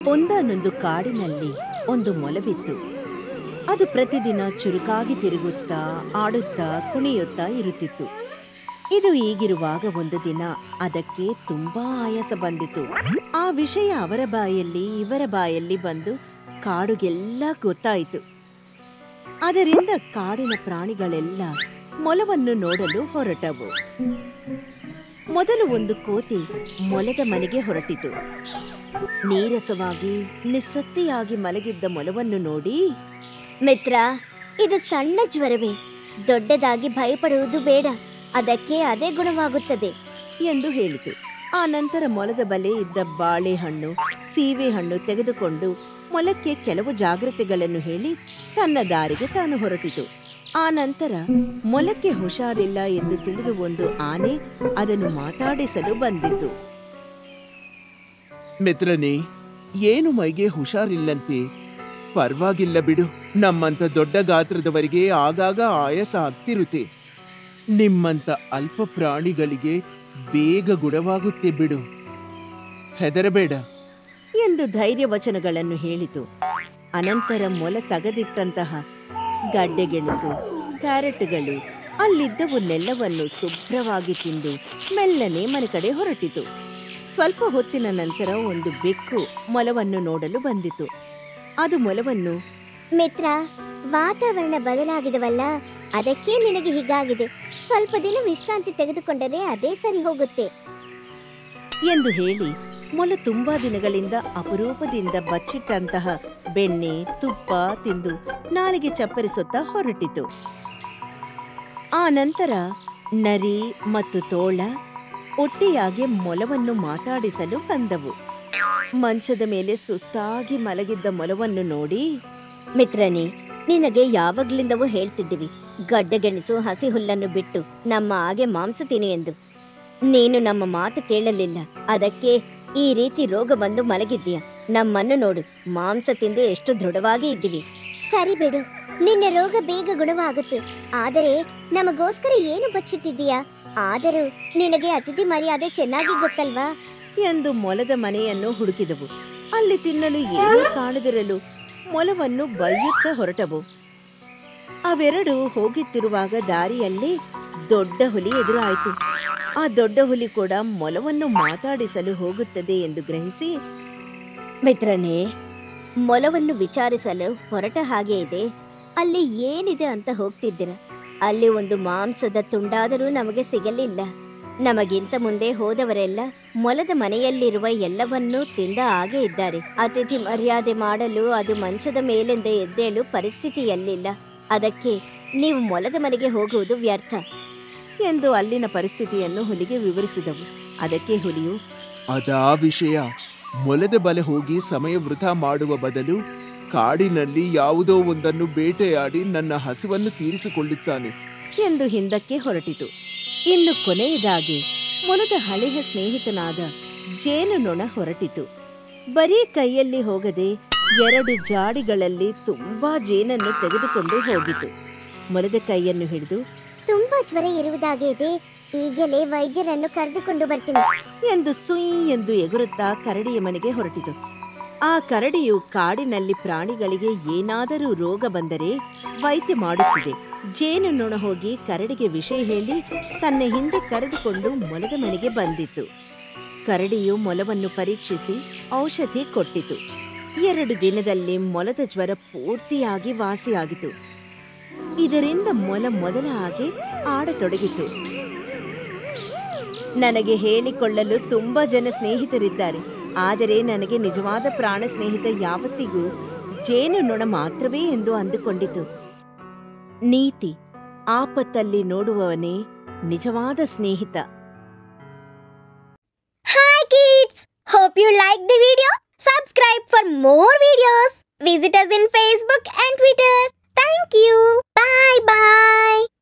ಒಂದಾನೊಂದು ಕಾಡಿನಲ್ಲಿ ಒಂದು ಮೊಲವಿತ್ತು ಅದು ಪ್ರತಿದಿನ ಚುರುಕಾಗಿ ತಿರುಗುತ್ತಾ ಆಡುತ್ತಾ ಕುಣಿಯುತ್ತಾ ಇರುತ್ತಿತ್ತು ಇದು ಈಗಿರುವಾಗ ಒಂದು ದಿನ ಅದಕ್ಕೆ ತುಂಬಾ ಆಯಾಸ ಬಂದಿತು ಆ ವಿಷಯ ಅವರ ಬಾಯಲ್ಲಿ ಇವರ ಬಾಯಲ್ಲಿ ಬಂದು ಕಾಡುಗೆಲ್ಲ ಗೊತ್ತಾಯಿತು ಅದರಿಂದ ಕಾಡಿನ ಪ್ರಾಣಿಗಳೆಲ್ಲ ಮೊಲವನ್ನು ನೋಡಲು ಹೊರಟವು ಮೊದಲು ಒಂದು ಕೋತಿ ಮೊಲದ ಮನೆಗೆ ಹೊರಟಿತು ನೀರಸವಾಗಿ ನಿಸ್ಸತ್ತಿಯಾಗಿ ಮಲಗಿದ್ದ ಮೊಲವನ್ನು ನೋಡಿ ಮಿತ್ರ ಇದು ಸಣ್ಣ ಜ್ವರವೇ ದೊಡ್ಡದಾಗಿ ಭಯಪಡುವುದು ಬೇಡ ಅದಕ್ಕೆ ಅದೇ ಗುಣವಾಗುತ್ತದೆ ಎಂದು ಹೇಳಿತು ಆ ನಂತರ ಮೊಲದ ಬಲೆ ಇದ್ದ ಬಾಳೆಹಣ್ಣು ಸೀಬೆ ಹಣ್ಣು ತೆಗೆದುಕೊಂಡು ಮೊಲಕ್ಕೆ ಕೆಲವು ಜಾಗ್ರತೆಗಳನ್ನು ಹೇಳಿ ತನ್ನ ದಾರಿಗೆ ತಾನು ಹೊರಟಿತು ಆ ನಂತರ ಮೊಲಕ್ಕೆ ಹುಷಾರಿಲ್ಲ ಎಂದು ತಿಳಿದು ಒಂದು ಆನೆ ಅದನ್ನು ಮಾತಾಡಿಸಲು ಬಂದಿತ್ತು ಮಿತ್ರನೇ ಏನು ಮೈಗೆ ಹುಷಾರಿಲ್ಲಂತೆ ಪರವಾಗಿಲ್ಲ ಬಿಡು ನಮ್ಮಂತ ದೊಡ್ಡ ಗಾತ್ರದವರಿಗೆ ಆಗಾಗ ಆಯಾಸ ಆಗ್ತಿರುತ್ತೆ ನಿಮ್ಮಂತ ಅಲ್ಪ ಪ್ರಾಣಿಗಳಿಗೆ ಬೇಗ ಗುಣವಾಗುತ್ತೆ ಬಿಡು ಹೆದರಬೇಡ ಎಂದು ಧೈರ್ಯ ವಚನಗಳನ್ನು ಹೇಳಿತು ಅನಂತರ ಮೊಲ ತೆಗೆದಿಟ್ಟಂತಹ ಗಡ್ಡೆಗೆಣಸು ಕ್ಯಾರೆಟ್ಗಳು ಅಲ್ಲಿದ್ದವನ್ನೆಲ್ಲವನ್ನು ಶುಭ್ರವಾಗಿ ತಿಂದು ಮೆಲ್ಲನೆ ಮನೆ ಕಡೆ ಹೊರಟಿತು ಸ್ವಲ್ಪ ಹೊತ್ತಿನ ನಂತರ ಒಂದು ಬೆಕ್ಕು ಮೊಲವನ್ನು ನೋಡಲು ಬಂದಿತು ಅದು ಮೊಲವನ್ನು ಮಿತ್ರ ವಾತಾವರಣ ಬದಲಾಗಿದವಲ್ಲ ಅದಕ್ಕೆ ನಿನಗೆ ಹೀಗಾಗಿದೆ ಸ್ವಲ್ಪ ದಿನ ವಿಶ್ರಾಂತಿ ತೆಗೆದುಕೊಂಡರೆ ಅದೇ ಸರಿ ಹೋಗುತ್ತೆ ಎಂದು ಹೇಳಿ ಮೊಲ ತುಂಬಾ ದಿನಗಳಿಂದ ಅಪರೂಪದಿಂದ ಬಚ್ಚಿಟ್ಟಂತಹ ಬೆಣ್ಣೆ ತುಪ್ಪ ತಿಂದು ನಾಲಿಗೆ ಚಪ್ಪರಿಸುತ್ತಾ ಹೊರಟಿತು ಆ ನಂತರ ನರಿ ಮತ್ತು ತೋಳ ಒಟ್ಟಿಯಾಗಿ ಮೊಲವನ್ನು ಮಾತಾಡಿಸಲು ಬಂದವು ಮಂಚದ ಮೇಲೆ ಸುಸ್ತಾಗಿ ಮಲಗಿದ್ದ ಮೊಲವನ್ನು ನೋಡಿ ಮಿತ್ರನೇ ನಿನಗೆ ಯಾವಾಗ್ಲಿಂದವೂ ಹೇಳ್ತಿದ್ದೀವಿ ಗಡ್ಡೆಗೆಣಸು ಹಸಿ ಹುಲ್ಲನ್ನು ಬಿಟ್ಟು ನಮ್ಮ ಹಾಗೆ ಮಾಂಸ ತಿನ್ನು ಎಂದು ನೀನು ನಮ್ಮ ಮಾತು ಕೇಳಲಿಲ್ಲ ಅದಕ್ಕೆ ಈ ರೀತಿ ರೋಗ ಬಂದು ಮಲಗಿದ್ದೀಯ ನಮ್ಮನ್ನು ನೋಡು ಮಾಂಸ ತಿಂದು ಎಷ್ಟು ದೃಢವಾಗಿ ಇದ್ದೀವಿ ಸರಿ ಬಿಡು ನಿನ್ನ ರೋಗ ಬೇಗ ಗುಣವಾಗುತ್ತೆ ಆದರೆ ನಮಗೋಸ್ಕರ ಏನು ಬಚ್ಚಿಟ್ಟಿದ್ದೀಯಾ ಆದರೂ ನಿನಗೆ ಅತಿಥಿ ಮರ್ಯಾದೆ ಚೆನ್ನಾಗಿ ಗೊತ್ತಲ್ವಾ ಎಂದು ಮೊಲದ ಮನೆಯನ್ನು ಹುಡುಕಿದವು ಅಲ್ಲಿ ತಿನ್ನಲು ಏನೂ ಕಾಣದಿರಲು ಮೊಲವನ್ನು ಬೈಯುತ್ತಾ ಹೊರಟವು ಅವೆರಡು ಹೋಗುತ್ತಿರುವಾಗ ದಾರಿಯಲ್ಲಿ ದೊಡ್ಡ ಹುಲಿ ಎದುರಾಯಿತು ಆ ದೊಡ್ಡ ಹುಲಿ ಕೂಡ ಮೊಲವನ್ನು ಮಾತಾಡಿಸಲು ಹೋಗುತ್ತದೆ ಎಂದು ಗ್ರಹಿಸಿ ಮಿತ್ರನೇ ಮೊಲವನ್ನು ವಿಚಾರಿಸಲು ಹೊರಟ ಹಾಗೆ ಇದೆ ಅಲ್ಲಿ ಏನಿದೆ ಅಂತ ಹೋಗ್ತಿದ್ದೀರ ಅಲ್ಲಿ ಒಂದು ಮಾಂಸದ ತುಂಡಾದರೂ ನಮಗೆ ಸಿಗಲಿಲ್ಲ ನಮಗಿಂತ ಮುಂದೆ ಹೋದವರೆಲ್ಲ ಮೊಲದ ಮನೆಯಲ್ಲಿರುವ ಎಲ್ಲವನ್ನೂ ತಿಂದ ಹಾಗೆ ಇದ್ದಾರೆ ಅತಿಥಿ ಮರ್ಯಾದೆ ಮಾಡಲು ಅದು ಮಂಚದ ಮೇಲಿಂದ ಎದ್ದೇಳು ಪರಿಸ್ಥಿತಿಯಲ್ಲಿಲ್ಲ ಅದಕ್ಕೆ ನೀವು ಮೊಲದ ಮನೆಗೆ ಹೋಗುವುದು ವ್ಯರ್ಥ ಎಂದು ಅಲ್ಲಿನ ಪರಿಸ್ಥಿತಿಯನ್ನು ಹುಲಿಗೆ ವಿವರಿಸಿದವು ಅದಕ್ಕೆ ಹುಲಿಯು ಅದಾ ವಿಷಯ ಮೊಲದ ಬಲೆ ಹೋಗಿ ಸಮಯ ವೃಥಾ ಮಾಡುವ ಬದಲು ಕಾಡಿನಲ್ಲಿ ಯಾವುದೋ ಒಂದನ್ನು ಬೇಟೆಯಾಡಿ ನನ್ನ ಹಸಿವನ್ನು ತೀರಿಸಿಕೊಳ್ಳುತ್ತಾನೆ ಎಂದು ಹಿಂದಕ್ಕೆ ಹೊರಟಿತು ಇನ್ನು ಕೊನೆಯದಾಗಿ ಮೊಲದ ಹಳೆಯ ಸ್ನೇಹಿತನಾದ ಜೇನುನೊಣ ಹೊರಟಿತು ಬರೀ ಕೈಯಲ್ಲಿ ಹೋಗದೆ ಎರಡು ಜಾಡಿಗಳಲ್ಲಿ ತುಂಬಾ ಜೇನನ್ನು ತೆಗೆದುಕೊಂಡು ಹೋಗಿತು ಮೊಲದ ಕೈಯನ್ನು ಹಿಡಿದು ತುಂಬಾ ಜ್ವರ ಇರುವುದಾಗೆ ಇದೆ ಈಗಲೇ ವೈದ್ಯರನ್ನು ಕರೆದುಕೊಂಡು ಬರ್ತೀನಿ ಎಂದು ಸುಯ್ ಎಂದು ಎಗುರುತ್ತಾ ಕರಡಿಯ ಮನೆಗೆ ಹೊರಟಿತು ಆ ಕರಡಿಯು ಕಾಡಿನಲ್ಲಿ ಪ್ರಾಣಿಗಳಿಗೆ ಏನಾದರೂ ರೋಗ ಬಂದರೆ ವೈದ್ಯ ಮಾಡುತ್ತಿದೆ ಜೇನುನೊಣ ಹೋಗಿ ಕರಡಿಗೆ ವಿಷಯ ಹೇಳಿ ತನ್ನ ಹಿಂದೆ ಕರೆದುಕೊಂಡು ಮೊಲದ ಮನೆಗೆ ಬಂದಿತ್ತು ಕರಡಿಯು ಮೊಲವನ್ನು ಪರೀಕ್ಷಿಸಿ ಔಷಧಿ ಕೊಟ್ಟಿತು ಎರಡು ದಿನದಲ್ಲಿ ಮೊಲದ ಜ್ವರ ಪೂರ್ತಿಯಾಗಿ ವಾಸಿಯಾಗಿತು ಇದರಿಂದ ಮೊಲ ಮೊದಲ ಹಾಗೆ ಆಡತೊಡಗಿತು ನನಗೆ ಹೇಳಿಕೊಳ್ಳಲು ತುಂಬಾ ಜನ ಸ್ನೇಹಿತರಿದ್ದಾರೆ ಆದರೆ ನನಗೆ ನಿಜವಾದ ಪ್ರಾಣ ಸ್ನೇಹಿತ ಯಾವತ್ತಿಗೂ ಜೇನುನೊಣ ಮಾತ್ರವೇ ಎಂದು ಅಂದುಕೊಂಡಿತು ನೀತಿ ಆಪತ್ತಲ್ಲಿ ನೋಡುವವನೇ ನಿಜವಾದ ಸ್ನೇಹಿತ Hi kids! Hope you like the video. Subscribe for more videos. Visit us in Facebook and Twitter. Thank you. Bye bye.